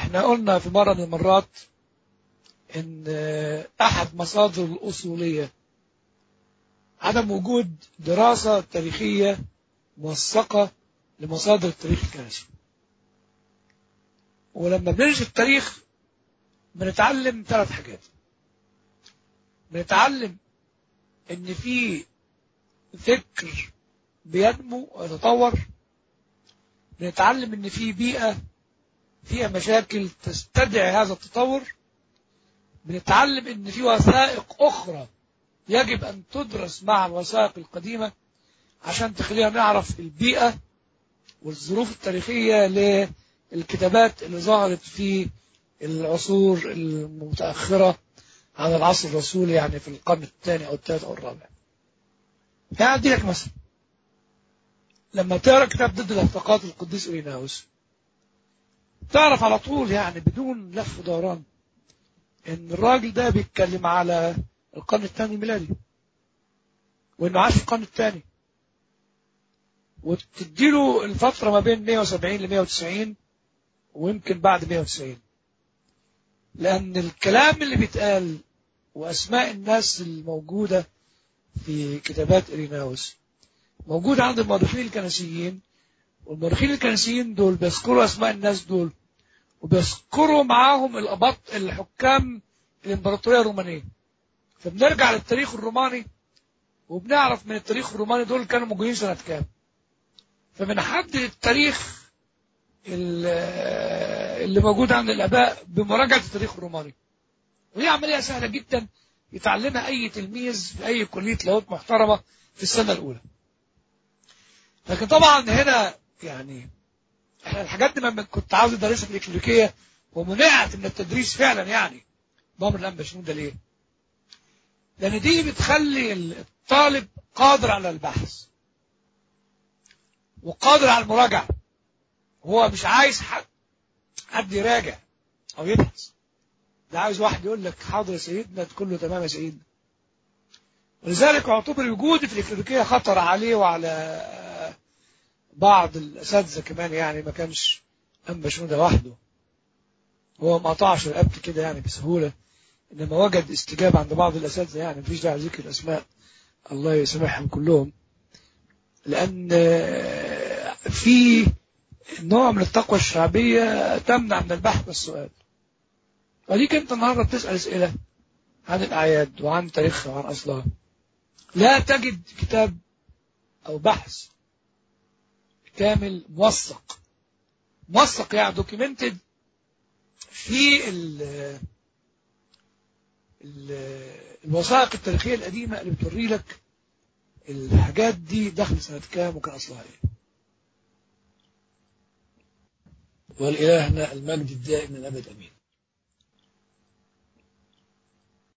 احنا قلنا في مرة من المرات ان احد مصادر الاصولية عدم وجود دراسة تاريخية موثقة لمصادر التاريخ الكنسي ولما بنرجع التاريخ بنتعلم ثلاث حاجات بنتعلم ان في فكر بينمو ويتطور بنتعلم ان في بيئة فيها مشاكل تستدعي هذا التطور بنتعلم ان في وثائق اخرى يجب ان تدرس مع الوثائق القديمة عشان تخلينا نعرف البيئة والظروف التاريخية للكتابات اللي ظهرت في العصور المتأخرة عن العصر الرسولي يعني في القرن الثاني أو الثالث أو الرابع يعني أدي لك مثلا لما تقرأ كتاب ضد الاعتقاد القديس إوريناوس تعرف على طول يعني بدون لف ودوران ان الراجل ده بيتكلم على القرن الثاني الميلادي وانه عاش في القرن الثاني وتديله الفترة ما بين 170 ل 190 ويمكن بعد 190 لأن الكلام اللي بيتقال وأسماء الناس الموجودة في كتابات إريناوس موجودة عند المؤرخين الكنسيين والمؤرخين الكنسيين دول بيذكروا أسماء الناس دول وبيذكروا معاهم الأبط الحكام الإمبراطورية الرومانية فبنرجع للتاريخ الروماني وبنعرف من التاريخ الروماني دول كانوا موجودين سنة كام فبنحدد التاريخ اللي موجود عند الآباء بمراجعة التاريخ الروماني ودي عملية سهلة جدا يتعلمها أي تلميذ في أي كلية لاهوت محترمة في السنة الأولى لكن طبعا هنا يعني احنا الحاجات دي لما كنت عاوز ادرسها في الإكليريكية ومنعت من التدريس فعلا يعني ضامن الأنبا شنو ده ليه؟ لأن دي بتخلي الطالب قادر على البحث وقادر على المراجعة هو مش عايز حد حد يراجع أو يبحث ده عايز واحد يقول لك حاضر يا سيدنا كله تمام يا سيدنا ولذلك اعتبر وجودي في الإكليريكية خطر عليه وعلى بعض الأساتذة كمان يعني ما كانش أنبا شنودة وحده هو ما قطعش رقبتي كده يعني بسهولة إنما وجد استجابة عند بعض الأساتذة يعني مفيش داعي ذكر الأسماء الله يسامحهم كلهم لأن في نوع من التقوى الشعبية تمنع من البحث والسؤال وليك أنت النهاردة بتسأل أسئلة عن الأعياد وعن تاريخها وعن أصلها لا تجد كتاب أو بحث كامل موثق موثق يعني دوكيومنتد في ال ال الوثائق التاريخية القديمة اللي بتوري لك الحاجات دي دخل سنة كام وكان أصلها إيه والإلهنا المجد الدائم من الأبد أمين